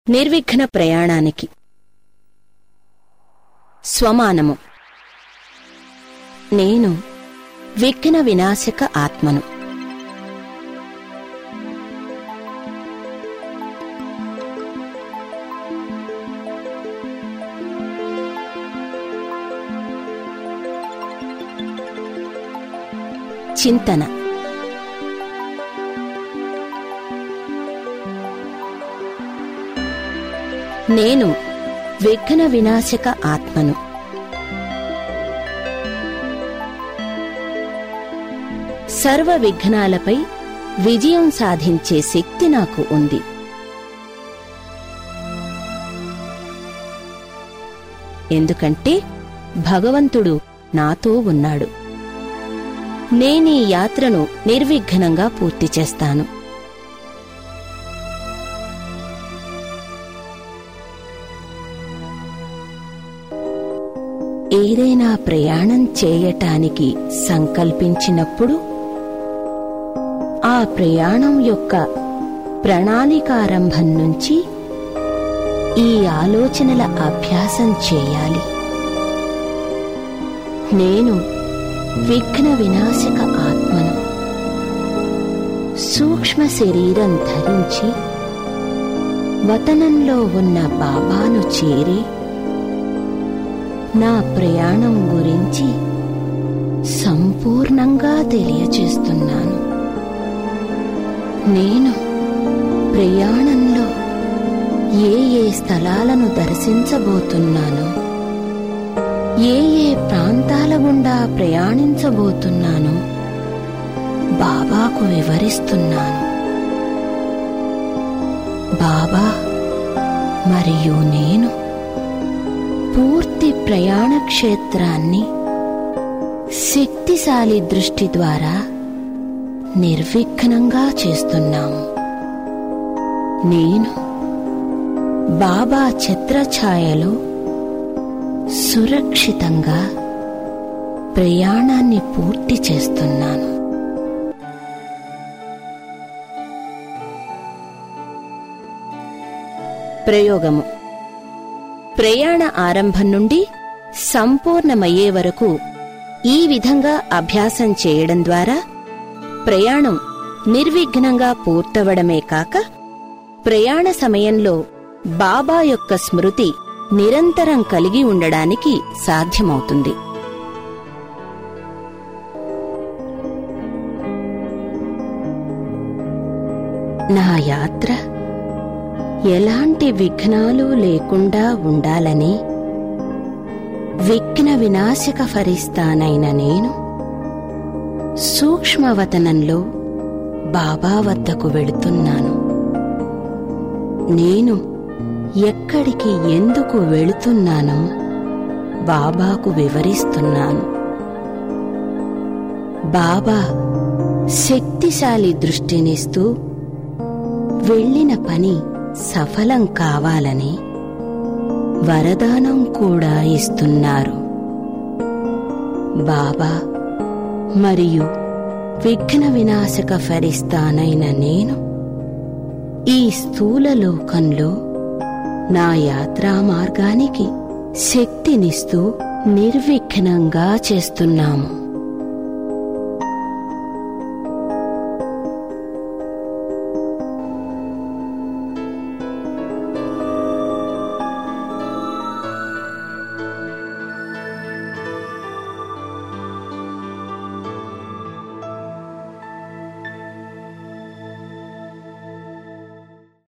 నిర్విఘ్న ప్రయాణానికి స్వమానము నేను విఘ్న వినాశక ఆత్మను చింతన నేను విఘ్న వినాశక ఆత్మను సర్వ విఘ్నాలపై విజయం సాధించే శక్తి నాకు ఉంది ఎందుకంటే భగవంతుడు నాతో ఉన్నాడు నేనీ యాత్రను నిర్విఘ్నంగా పూర్తి చేస్తాను ఏదైనా ప్రయాణం చేయటానికి సంకల్పించినప్పుడు ఆ ప్రయాణం యొక్క ప్రణాళికారంభం నుంచి ఈ ఆలోచనల అభ్యాసం చేయాలి నేను విఘ్న వినాశక ఆత్మను సూక్ష్మ శరీరం ధరించి వతనంలో ఉన్న బాబాను చేరి నా ప్రయాణం గురించి సంపూర్ణంగా తెలియచేస్తున్నాను నేను ప్రయాణంలో ఏ ఏ స్థలాలను దర్శించబోతున్నానో ఏ ఏ ప్రాంతాల గుండా ప్రయాణించబోతున్నానో బాబాకు వివరిస్తున్నాను బాబా మరియు నేను పూర్తి ప్రయాణ క్షేత్రాన్ని శక్తిశాలి దృష్టి ద్వారా నిర్విఘ్నంగా చేస్తున్నాము నేను బాబా ఛత్రఛాయలో సురక్షితంగా ప్రయాణాన్ని పూర్తి చేస్తున్నాను ప్రయోగము ప్రయాణ ఆరంభం నుండి సంపూర్ణమయ్యే వరకు ఈ విధంగా అభ్యాసం చేయడం ద్వారా ప్రయాణం నిర్విఘ్నంగా పూర్తవడమే కాక ప్రయాణ సమయంలో బాబా యొక్క స్మృతి నిరంతరం కలిగి ఉండడానికి సాధ్యమవుతుంది నా యాత్ర ఎలాంటి విఘ్నాలు లేకుండా ఉండాలని విఘ్న వినాశక ఫరిస్తానైన నేను సూక్ష్మవతనంలో బాబా వద్దకు వెళుతున్నాను నేను ఎక్కడికి ఎందుకు వెళుతున్నానో బాబాకు వివరిస్తున్నాను బాబా శక్తిశాలి దృష్టినిస్తూ వెళ్ళిన పని సఫలం కావాలని వరదానం కూడా ఇస్తున్నారు బాబా మరియు విఘ్న వినాశక ఫరిస్తానైన నేను ఈ స్థూల లోకంలో నా యాత్రా మార్గానికి శక్తినిస్తూ నిర్విఘ్నంగా చేస్తున్నాము